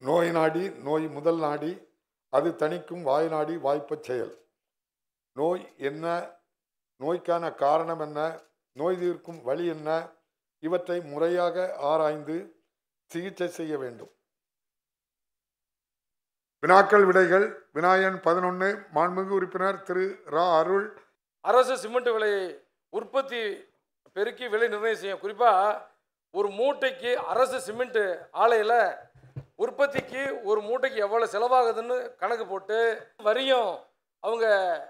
நோய் நாடி நோய் முதல் நாடி அது தணிக்கும் வாய் நாடி வாய்ப்பச் செயல் நோய் என்ன நோய்க்கான காரணம் என்ன நோய் தீர்க்கும் வழி என்ன இவற்றை முறையாக ஆராய்ந்து சிகிச்சை செய்ய வேண்டும் வினாக்கள் விடைகள் வினாயன் பதினொன்று மாண்புமிகு உறுப்பினர் திரு ரா அருள் அரசு சிமெண்ட் விலையை உற்பத்தி பெருக்கி விலை நிர்ணயம் செய்யும் குறிப்பாக ஒரு மூட்டைக்கு அரசு சிமெண்ட் ஆலையில் உற்பத்திக்கு ஒரு மூட்டைக்கு எவ்வளோ செலவாகுதுன்னு கணக்கு போட்டு வரியும் அவங்க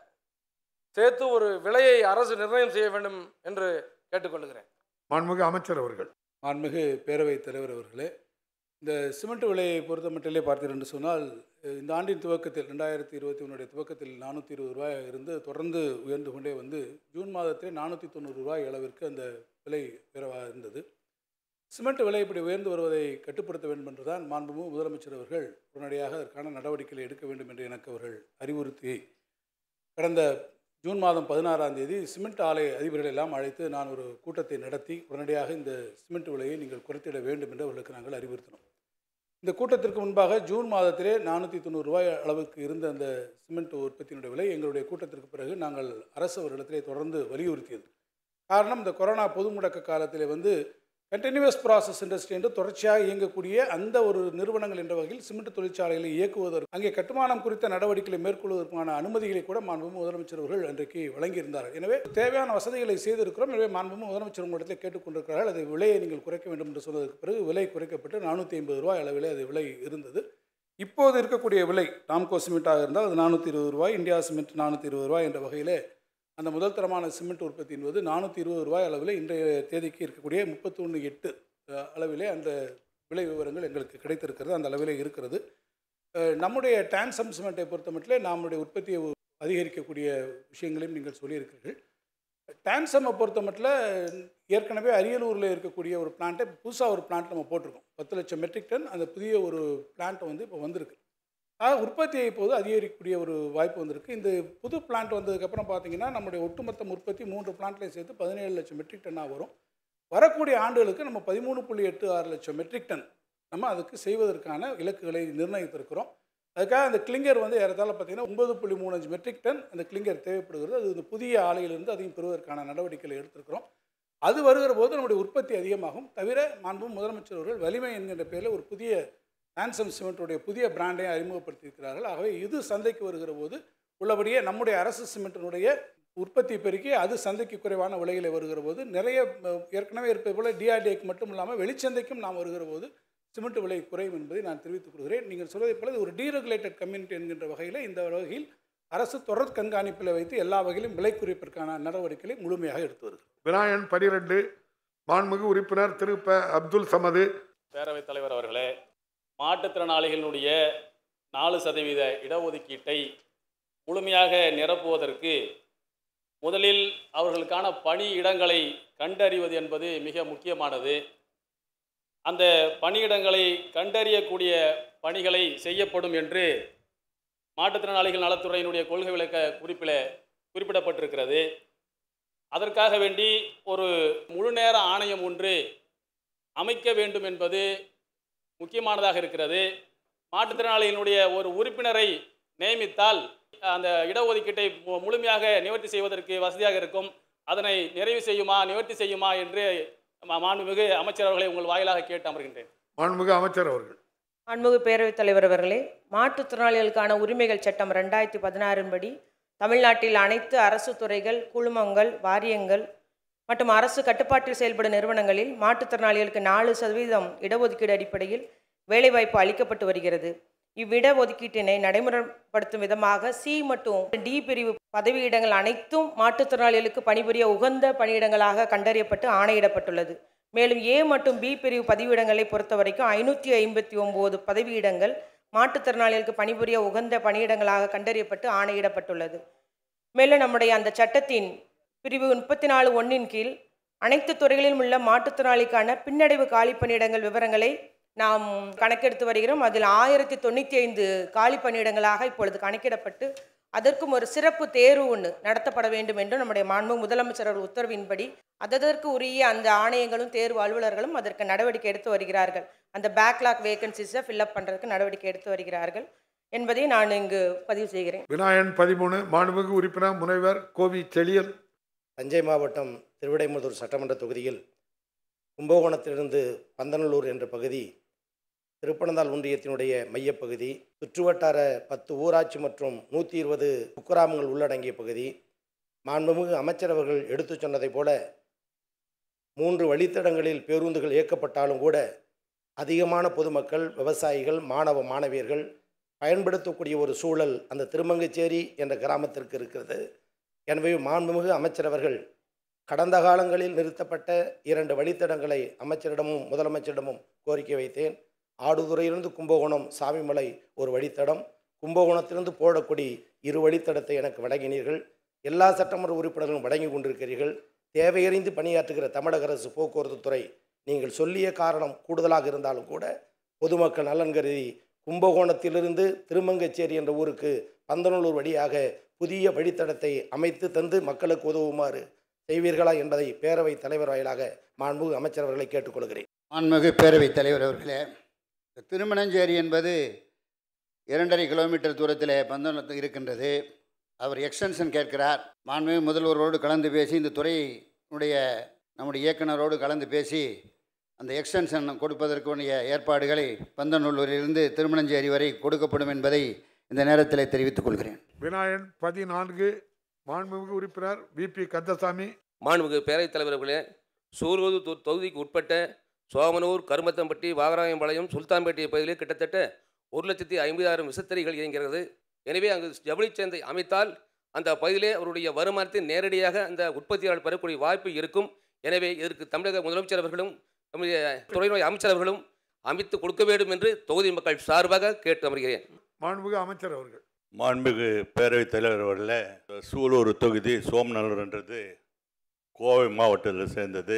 சேர்த்து ஒரு விலையை அரசு நிர்ணயம் செய்ய வேண்டும் என்று கேட்டுக்கொள்கிறேன் மாண்புமிகு அமைச்சர் அவர்கள் மாண்புமிகு பேரவைத் தலைவர் அவர்களே இந்த சிமெண்ட் விலையை பொறுத்த மட்டிலே பார்த்தீர்கள் என்று சொன்னால் அஹ், இந்த ஆண்டின் துவக்கத்தில் ரெண்டாயிரத்தி இருபத்தி ஒன்றுடைய துவக்கத்தில் நானூற்றி இருபது ரூபாய் இருந்து தொடர்ந்து உயர்ந்து கொண்டே வந்து ஜூன் மாதத்திலே நானூற்றி தொண்ணூறு ரூபாய் அளவிற்கு அந்த விலை உயர்வாக இருந்தது சிமெண்ட் விலை இப்படி உயர்ந்து வருவதை கட்டுப்படுத்த வேண்டும் என்றுதான் மாண்புமிகு முதலமைச்சர் அவர்கள் உடனடியாக அதற்கான நடவடிக்கைகளை எடுக்க வேண்டும் என்று எனக்கு அவர்கள் அறிவுறுத்தி கடந்த ஜூன் மாதம் பதினாறாம் தேதி சிமெண்ட் ஆலை அதிபர்களை எல்லாம் அழைத்து நான் ஒரு கூட்டத்தை நடத்தி உடனடியாக இந்த சிமெண்ட் விலையை நீங்கள் குறைத்திட வேண்டும் என்று அவர்களுக்கு நாங்கள் அறிவுறுத்தினோம் இந்த கூட்டத்திற்கு முன்பாக ஜூன் மாதத்திலே நானூற்றி தொண்ணூறு ரூபாய் அளவுக்கு இருந்த அந்த சிமெண்ட் உற்பத்தியினுடைய விலை எங்களுடைய கூட்டத்திற்கு பிறகு நாங்கள் அரசு அவர்களிடத்திலே தொடர்ந்து வலியுறுத்தியது காரணம் இந்த கொரோனா பொது முடக்க காலத்திலே வந்து கண்டினியூஸ் ப்ராசஸ் இண்டஸ்ட்ரி என்று தொடர்ச்சியாக இயங்கக்கூடிய அந்த ஒரு நிறுவனங்கள் என்ற வகையில் சிமெண்ட் தொழிற்சாலைகளை இயக்குவதற்கு அங்கே கட்டுமானம் குறித்த நடவடிக்கைகளை மேற்கொள்வதற்கான அனுமதிகளை கூட மாண்புமிகு முதலமைச்சர் அவர்கள் அன்றைக்கு வழங்கியிருந்தார்கள் எனவே தேவையான வசதிகளை செய்திருக்கிறோம் எனவே மாண்புமிகு முதலமைச்சர் உங்களிடத்தில் கேட்டுக்கொண்டிருக்கிறார்கள் அதை விலையை நீங்கள் குறைக்க வேண்டும் என்று சொன்னதற்கு பிறகு விலை குறைக்கப்பட்டு நானூற்றி ஐம்பது ரூபாய் அளவிலே அது விலை இருந்தது இப்போது இருக்கக்கூடிய விலை ராம்கோ சிமெண்ட்டாக இருந்தால் அது நானூற்றி இருபது ரூபாய் இந்தியா சிமெண்ட் நானூற்றி இருபது ரூபாய் என்ற வகையிலே அந்த முதல் தரமான சிமெண்ட் உற்பத்தி என்பது நானூற்றி இருபது ரூபாய் அளவில் இன்றைய தேதிக்கு இருக்கக்கூடிய முப்பத்தொன்று எட்டு அஹ், அளவிலே அந்த விலை விவரங்கள் எங்களுக்கு கிடைத்திருக்கிறது அந்த அளவிலே இருக்கிறது அஹ், நம்முடைய டான்சம் சிமெண்ட்டை பொறுத்த மட்டும் நம்முடைய உற்பத்தியை உ- அதிகரிக்கக்கூடிய விஷயங்களையும் நீங்கள் சொல்லியிருக்கிறீர்கள் டான்சம்மை பொறுத்த மட்டும் ஏற்கனவே அரியலூரில் இருக்கக்கூடிய ஒரு பிளான்ட்டை புதுசாக ஒரு பிளான்ட் நம்ம போட்டிருக்கோம் பத்து லட்சம் மெட்ரிக் டன் அந்த புதிய ஒரு பிளான்ட் வந்து இப்போ வந்திருக்கு ஆக உற்பத்தியை இப்போது அதிகரிக்கக்கூடிய ஒரு வாய்ப்பு வந்திருக்கு இந்த புது பிளான்ட் வந்ததுக்கப்புறம் பார்த்தீங்கன்னா நம்முடைய ஒட்டுமொத்த உற்பத்தி மூன்று பிளான்ட்லையும் சேர்த்து பதினேழு லட்சம் மெட்ரிக் டன்னாக வரும் வரக்கூடிய ஆண்டுகளுக்கு நம்ம பதிமூணு புள்ளி எட்டு ஆறு லட்சம் மெட்ரிக் டன் நம்ம அதுக்கு செய்வதற்கான இலக்குகளை நிர்ணயித்திருக்கிறோம் அதுக்காக அந்த கிளிங்கர் வந்து ஏறத்தாழ பார்த்தீங்கன்னா ஒன்பது புள்ளி மூணு அஞ்சு மெட்ரிக் டன் அந்த கிளிங்கர் தேவைப்படுகிறது அது இந்த புதிய ஆலையிலிருந்து அதையும் பெறுவதற்கான நடவடிக்கைகளை எடுத்திருக்கிறோம் அது வருகிற போது நம்முடைய உற்பத்தி அதிகமாகும் தவிர மாண்பு முதலமைச்சர் அவர்கள் வலிமை என்கின்ற பேரில் ஒரு புதிய ஆன்சம் சிமெண்ட்டுடைய புதிய பிராண்டை அறிமுகப்படுத்தியிருக்கிறார்கள் ஆகவே இது சந்தைக்கு வருகிற போது உள்ளபடியே நம்முடைய அரசு சிமெண்ட்டினுடைய உற்பத்தி பெருக்கி அது சந்தைக்கு குறைவான விலையில் வருகிற போது நிறைய அஹ், ஏற்கனவே இருப்பது போல டிஆர்டிஏக்கு மட்டும் இல்லாமல் வெளிச்சந்தைக்கும் நாம் வருகிற போது சிமெண்ட் விலை குறையும் என்பதை நான் தெரிவித்துக் கொள்கிறேன் நீங்கள் சொல்வதைப் போல இது ஒரு டீரெகுலேட்டட் கம்யூனிட்டி என்கின்ற வகையில் இந்த வகையில் அரசு தொடர் கண்காணிப்பில் வைத்து எல்லா வகையிலும் விலை குறைப்பிற்கான நடவடிக்கைகளை முழுமையாக எடுத்து வருகிறது வினாயன் பனிரெண்டு மாண்புமிகு உறுப்பினர் திரு ப அப்துல் சமது பேரவைத் தலைவர் அவர்களே மாற்றுத்திறனாளிகளினுடைய நாலு சதவீத இடஒதுக்கீட்டை முழுமையாக நிரப்புவதற்கு முதலில் அவர்களுக்கான பணி இடங்களை கண்டறிவது என்பது மிக முக்கியமானது அந்த பணியிடங்களை கண்டறியக்கூடிய பணிகளை செய்யப்படும் என்று மாற்றுத்திறனாளிகள் நலத்துறையினுடைய கொள்கை விளக்க குறிப்பில் குறிப்பிடப்பட்டிருக்கிறது அதற்காக வேண்டி ஒரு முழுநேர ஆணையம் ஒன்று அமைக்க வேண்டும் என்பது முக்கியமானதாக இருக்கிறது மாற்றுத்திறனாளிகளுடைய ஒரு உறுப்பினரை நியமித்தால் அந்த இடஒதுக்கீட்டை மு- முழுமையாக நிவர்த்தி செய்வதற்கு வசதியாக இருக்கும் அதனை நிறைவு செய்யுமா நிவர்த்தி செய்யுமா என்று மா- மாண்புமிகு அமைச்சர் அவர்களை உங்கள் வாயிலாக கேட்டு அமர்கின்றேன் மாண்புமிகு அமைச்சர் அவர்கள் மாண்புமிகு பேரவைத் தலைவர் அவர்களே மாற்றுத்திறனாளிகளுக்கான உரிமைகள் சட்டம் ரெண்டாயிரத்தி பதினாறின் படி தமிழ்நாட்டில் அனைத்து அரசு துறைகள் குழுமங்கள் வாரியங்கள் மற்றும் அரசு கட்டுப்பாட்டில் செயல்படும் நிறுவனங்களில் மாற்றுத்திறனாளிகளுக்கு நாலு சதவீதம் இடஒதுக்கீடு அடிப்படையில் வேலைவாய்ப்பு அளிக்கப்பட்டு வருகிறது இவ்விட ஒதுக்கீட்டினை நடைமுறைப்படுத்தும் விதமாக சி மற்றும் டி பிரிவு பதவியிடங்கள் அனைத்தும் மாற்றுத்திறனாளிகளுக்கு பணிபுரிய உகந்த பணியிடங்களாக கண்டறியப்பட்டு ஆணையிடப்பட்டுள்ளது மேலும் ஏ மற்றும் பி பிரிவு பதவியிடங்களை பொறுத்தவரைக்கும் ஐநூற்றி ஐம்பத்தி ஒம்பது பதவியிடங்கள் மாற்றுத்திறனாளிகளுக்கு பணிபுரிய உகந்த பணியிடங்களாக கண்டறியப்பட்டு ஆணையிடப்பட்டுள்ளது மேலும் நம்முடைய அந்த சட்டத்தின் பிரிவு முப்பத்தி நாலு ஒன்றின் கீழ் அனைத்து துறைகளிலும் உள்ள மாற்றுத்திறனாளிக்கான பின்னடைவு காலி பணியிடங்கள் விவரங்களை நாம் கணக்கெடுத்து வருகிறோம் அதில் ஆயிரத்தி தொண்ணூற்றி ஐந்து காலி பணியிடங்களாக இப்பொழுது கணக்கிடப்பட்டு அதற்கும் ஒரு சிறப்பு தேர்வு ஒன்று நடத்தப்பட வேண்டும் என்று நம்முடைய மாண்பு முதலமைச்சர் அவர்கள் உத்தரவின்படி அதற்கு உரிய அந்த ஆணையங்களும் தேர்வு அலுவலர்களும் அதற்கு நடவடிக்கை எடுத்து வருகிறார்கள் அந்த பேக்லாக் வேகன்சிஸை ஃபில்அப் பண்ணுறதுக்கு நடவடிக்கை எடுத்து வருகிறார்கள் என்பதை நான் இங்கு பதிவு செய்கிறேன் விநாயகன் பதிமூணு மாண்புமிகு உறுப்பினர் முனைவர் கோவி செழியல் தஞ்சை மாவட்டம் திருவிடைமுதூர் சட்டமன்ற தொகுதியில் கும்பகோணத்திலிருந்து பந்தநல்லூர் என்ற பகுதி திருப்பனந்தாள் ஒன்றியத்தினுடைய மையப்பகுதி சுற்றுவட்டார பத்து ஊராட்சி மற்றும் நூற்றி இருபது குக்கிராமங்கள் உள்ளடங்கிய பகுதி மாண்புமிகு அமைச்சர் அவர்கள் எடுத்துச் சொன்னதைப் போல மூன்று வழித்தடங்களில் பேருந்துகள் இயக்கப்பட்டாலும் கூட அதிகமான பொதுமக்கள் விவசாயிகள் மாணவ மாணவியர்கள் பயன்படுத்தக்கூடிய ஒரு சூழல் அந்த திருமங்கச்சேரி என்ற கிராமத்திற்கு இருக்கிறது எனவே மாண்புமிகு அமைச்சர் அவர்கள் கடந்த காலங்களில் நிறுத்தப்பட்ட இரண்டு வழித்தடங்களை அமைச்சரிடமும் முதலமைச்சரிடமும் கோரிக்கை வைத்தேன் ஆடுதுறையிலிருந்து கும்பகோணம் சாமிமலை ஒரு வழித்தடம் கும்பகோணத்திலிருந்து போடக்குடி இரு வழித்தடத்தை எனக்கு வழங்கினீர்கள் எல்லா சட்டமன்ற உறுப்பினர்களும் வழங்கி கொண்டிருக்கிறீர்கள் தேவையறிந்து பணியாற்றுகிற தமிழக அரசு போக்குவரத்து துறை நீங்கள் சொல்லிய காரணம் கூடுதலாக இருந்தாலும் கூட பொதுமக்கள் நலன் கருதி கும்பகோணத்திலிருந்து திருமங்கச்சேரி என்ற ஊருக்கு பந்தநல்லூர் வழியாக புதிய வழித்தடத்தை அமைத்து தந்து மக்களுக்கு உதவுமாறு செய்வீர்களா என்பதை பேரவைத் தலைவர் வாயிலாக மாண்புமிகு அமைச்சர் அவர்களை கேட்டுக்கொள்கிறேன் மாண்புமிகு பேரவைத் தலைவர் அவர்களே இந்த திருமணஞ்சேரி என்பது இரண்டரை கிலோமீட்டர் தூரத்தில் பந்தனத்தில் இருக்கின்றது அவர் எக்ஸ்டென்ஷன் கேட்கிறார் மாண்புமிகு முதல்வரோடு கலந்து பேசி இந்த துறையினுடைய நம்முடைய இயக்குனரோடு கலந்து பேசி அந்த எக்ஸ்டென்ஷன் கொடுப்பதற்குரிய ஏற்பாடுகளை பந்தநல்லூரிலிருந்து திருமணஞ்சேரி வரை கொடுக்கப்படும் என்பதை இந்த நேரத்தில் தெரிவித்துக் கொள்கிறேன் விநாயகன் பதினான்கு மாண்புமிகு உறுப்பினர் விபி கந்தசாமி மாண்புமிகு பேரவைத் தலைவர்களே சூலூர் தொ- தொகுதிக்கு உட்பட்ட சோமனூர் கருமத்தம்பட்டி வாகராயம்பாளையம் சுல்தான்பேட்டை பகுதியில் கிட்டத்தட்ட ஒரு லட்சத்தி ஐம்பதாயிரம் விசத்தறிகள் இயங்குகிறது எனவே அங்கு ஜவுளி சந்தை அமைத்தால் அந்த பகுதியிலே அவருடைய வருமானத்தை நேரடியாக அந்த உற்பத்தியாளர் பெறக்கூடிய வாய்ப்பு இருக்கும் எனவே இதற்கு தமிழக முதலமைச்சர் அவர்களும் நம்முடைய துறையினுடைய அமைச்சர் அவர்களும் அமைத்து கொடுக்க வேண்டும் என்று தொகுதி மக்கள் சார்பாக கேட்டு அமர்கிறேன் மாண்புமிகு அமைச்சர் அவர்கள் மாண்புமிகு பேரவைத் தலைவர் அவர்களே சூலூர் தொகுதி சோமநல்லூர்ன்றது கோவை மாவட்டத்தில் சேர்ந்தது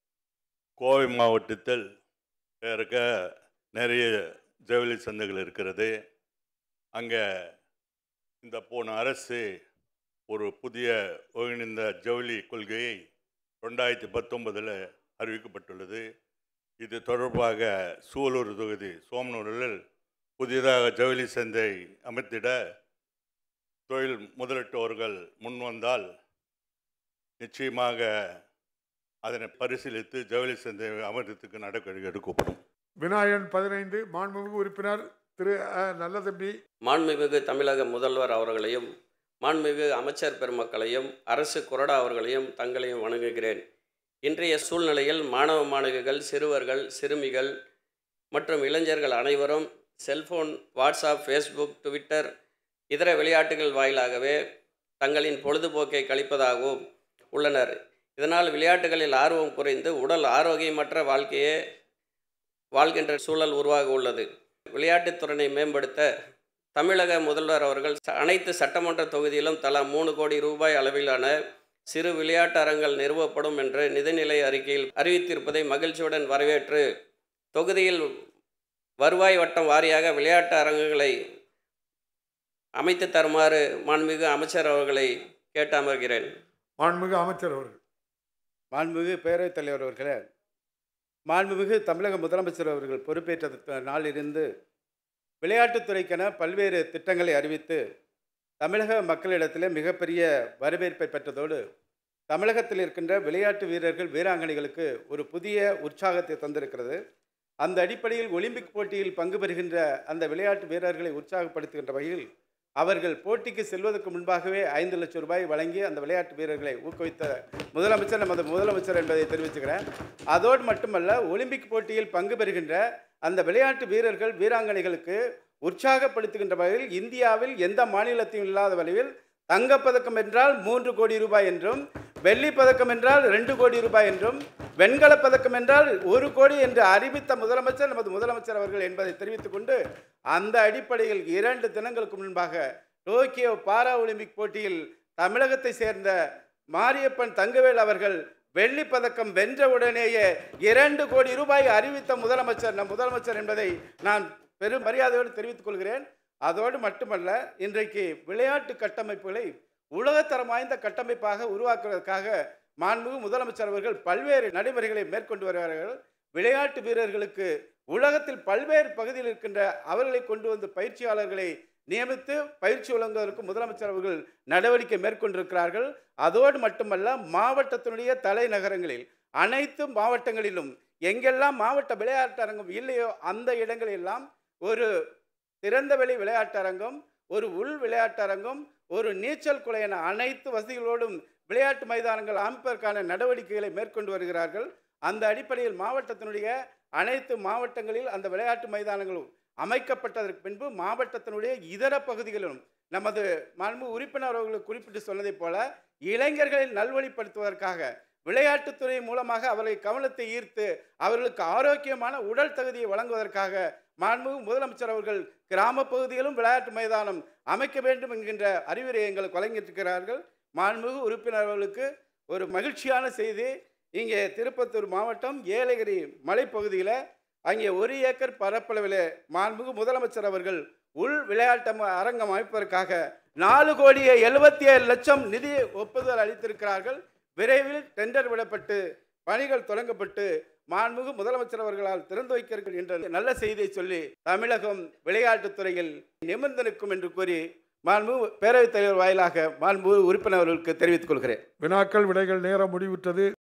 கோவை மாவட்டத்தில் இருக்க நிறைய ஜவுளி சந்தைகள் இருக்கிறது அங்கே இந்த போன அரசு ஒரு புதிய ஒருங்கிணைந்த ஜவுளி கொள்கையை ரெண்டாயிரத்தி பத்தொன்பதில் அறிவிக்கப்பட்டுள்ளது இது தொடர்பாக சூலூர் தொகுதி சோமனூரில் புதிதாக ஜவுளி சந்தை அமைத்திட தொழில் முதலிட்டோர்கள் முன்வந்தால் நிச்சயமாக அதனை பரிசீலித்து ஜவுளி சந்தை அமைத்ததுக்கு நடவடிக்கை எடுக்கப்படும் விநாயகன் பதினைந்து மாண்புமிகு உறுப்பினர் திரு அ. நல்லதம்பி மாண்புமிகு தமிழக முதல்வர் அவர்களையும் மாண்புமிகு அமைச்சர் பெருமக்களையும் அரசு கொறடா அவர்களையும் தங்களையும் வணங்குகிறேன் இன்றைய சூழ்நிலையில் மாணவ மாணவிகள் சிறுவர்கள் சிறுமிகள் மற்றும் இளைஞர்கள் அனைவரும் செல்போன் வாட்ஸ்அப் ஃபேஸ்புக் ட்விட்டர் இதர விளையாட்டுகள் வாயிலாகவே தங்களின் பொழுதுபோக்கை கழிப்பதாகவும் உள்ளனர் இதனால் விளையாட்டுகளில் ஆர்வம் குறைந்து உடல் ஆரோக்கியமற்ற வாழ்க்கையே வாழ்கின்ற சூழல் உருவாக உள்ளது விளையாட்டுத் துறையை மேம்படுத்த தமிழக முதல்வர் அவர்கள் ச- அனைத்து சட்டமன்ற தொகுதியிலும் தலா மூணு கோடி ரூபாய் அளவிலான சிறு விளையாட்டு அரங்கள் நிறுவப்படும் என்று நிதிநிலை அறிக்கையில் அறிவித்திருப்பதை மகிழ்ச்சியுடன் வரவேற்று தொகுதியில் வருவாய் வட்டம் வாரியாக விளையாட்டு அரங்குகளை அமைத்து தருமாறு மாண்புமிகு அமைச்சர் அவர்களை கேட்டு அமர்கிறேன் மாண்புமிகு அமைச்சர் அவர்கள் மாண்புமிகு பேரவைத் தலைவர் அவர்களே மாண்புமிகு தமிழக முதலமைச்சர் அவர்கள் பொறுப்பேற்ற த- நாளிலிருந்து விளையாட்டுத்துறைக்கென பல்வேறு திட்டங்களை அறிவித்து தமிழக மக்களிடத்தில் மிகப்பெரிய வரவேற்பை பெற்றதோடு தமிழகத்தில் இருக்கின்ற விளையாட்டு வீரர்கள் வீராங்கனைகளுக்கு ஒரு புதிய உற்சாகத்தை தந்திருக்கிறது அந்த அடிப்படையில் ஒலிம்பிக் போட்டியில் பங்கு பெறுகின்ற அந்த விளையாட்டு வீரர்களை உற்சாகப்படுத்துகின்ற வகையில் அவர்கள் போட்டிக்கு செல்வதற்கு முன்பாகவே ஐந்து லட்சம் ரூபாய் வழங்கி அந்த விளையாட்டு வீரர்களை ஊக்குவித்த முதலமைச்சர் நமது முதலமைச்சர் என்பதை தெரிவிச்சுக்கிறேன் அதோடு மட்டுமல்ல ஒலிம்பிக் போட்டியில் பங்கு பெறுகின்ற அந்த விளையாட்டு வீரர்கள் வீராங்கனைகளுக்கு உற்சாகப்படுத்துகின்ற வகையில் இந்தியாவில் எந்த மாநிலத்தையும் இல்லாத வகையில் தங்கப்பதக்கம் என்றால் மூன்று கோடி ரூபாய் என்றும் வெள்ளி பதக்கம் என்றால் ரெண்டு கோடி ரூபாய் என்றும் வெண்கலப் பதக்கம் என்றால் ஒரு கோடி என்று அறிவித்த முதலமைச்சர் நமது முதலமைச்சர் அவர்கள் என்பதை தெரிவித்துக் கொண்டு அந்த அடிப்படையில் இரண்டு தினங்களுக்கு முன்பாக டோக்கியோ பாரா ஒலிம்பிக் போட்டியில் தமிழகத்தை சேர்ந்த மாரியப்பன் தங்கவேல் அவர்கள் வெள்ளி பதக்கம் வென்றவுடனேயே இரண்டு கோடி ரூபாய் அறிவித்த முதலமைச்சர் நம் முதலமைச்சர் என்பதை நான் பெரும் மரியாதையோடு தெரிவித்துக் கொள்கிறேன் அதோடு மட்டுமல்ல இன்றைக்கு விளையாட்டு கட்டமைப்புகளை உலகத்தரம் வாய்ந்த கட்டமைப்பாக உருவாக்குவதற்காக மாண்புமிகு முதலமைச்சர் அவர்கள் பல்வேறு நடைமுறைகளை மேற்கொண்டு வருகிறார்கள் விளையாட்டு வீரர்களுக்கு உலகத்தில் பல்வேறு பகுதியில் இருக்கின்ற அவர்களை கொண்டு வந்து பயிற்சியாளர்களை நியமித்து பயிற்சி வழங்குவதற்கு முதலமைச்சர் அவர்கள் நடவடிக்கை மேற்கொண்டிருக்கிறார்கள் அதோடு மட்டுமல்ல மாவட்டத்தினுடைய தலைநகரங்களில் அனைத்து மாவட்டங்களிலும் எங்கெல்லாம் மாவட்ட விளையாட்டு அரங்கம் இல்லையோ அந்த இடங்களெல்லாம் ஒரு திறந்தவெளி விளையாட்டரங்கம் ஒரு உள் விளையாட்டரங்கம் ஒரு நீச்சல் குளம் என அனைத்து வசதிகளோடும் விளையாட்டு மைதானங்கள் அமைப்பதற்கான நடவடிக்கைகளை மேற்கொண்டு வருகிறார்கள் அந்த அடிப்படையில் மாவட்டத்தினுடைய அனைத்து மாவட்டங்களில் அந்த விளையாட்டு மைதானங்களும் அமைக்கப்பட்டதற்கு பின்பு மாவட்டத்தினுடைய இதர பகுதிகளிலும் நமது மாண்பு உறுப்பினர் அவர்கள் குறிப்பிட்டு சொன்னதைப் போல இளைஞர்களை நல்வழிப்படுத்துவதற்காக விளையாட்டுத்துறை மூலமாக அவர்களை கவனத்தை ஈர்த்து அவர்களுக்கு ஆரோக்கியமான உடல் தகுதியை வழங்குவதற்காக மாண்புமிகு முதலமைச்சர் அவர்கள் கிராம பகுதியிலும் விளையாட்டு மைதானம் அமைக்க வேண்டும் என்கின்ற அறிவுரை எங்களுக்கு வழங்கியிருக்கிறார்கள் மாண்புமிகு உறுப்பினர் அவர்களுக்கு ஒரு மகிழ்ச்சியான செய்தி இங்கே திருப்பத்தூர் மாவட்டம் ஏலகிரி மலைப்பகுதியில் அங்கே ஒரு ஏக்கர் பரப்பளவில் மாண்புமிகு முதலமைச்சர் அவர்கள் உள் விளையாட்டு ம- அரங்கம் அமைப்பதற்காக நாலு கோடியே எழுபத்தி ஏழு லட்சம் நிதி ஒப்புதல் அளித்திருக்கிறார்கள் விரைவில் டெண்டர் விடப்பட்டு பணிகள் தொடங்கப்பட்டு மாண்புமிகு முதலமைச்சர் அவர்களால் திறந்து வைக்கிறார்கள் என்ற நல்ல செய்தியை சொல்லி தமிழகம் விளையாட்டுத் துறையில் நிமிர்ந்து நிற்கும் என்று கூறி மாண்புமிகு பேரவைத் தலைவர் வாயிலாக மாண்புமிகு உறுப்பினர்களுக்கு தெரிவித்துக் கொள்கிறேன் வினாக்கள் விடைகள் நேரம் முடிவுற்றது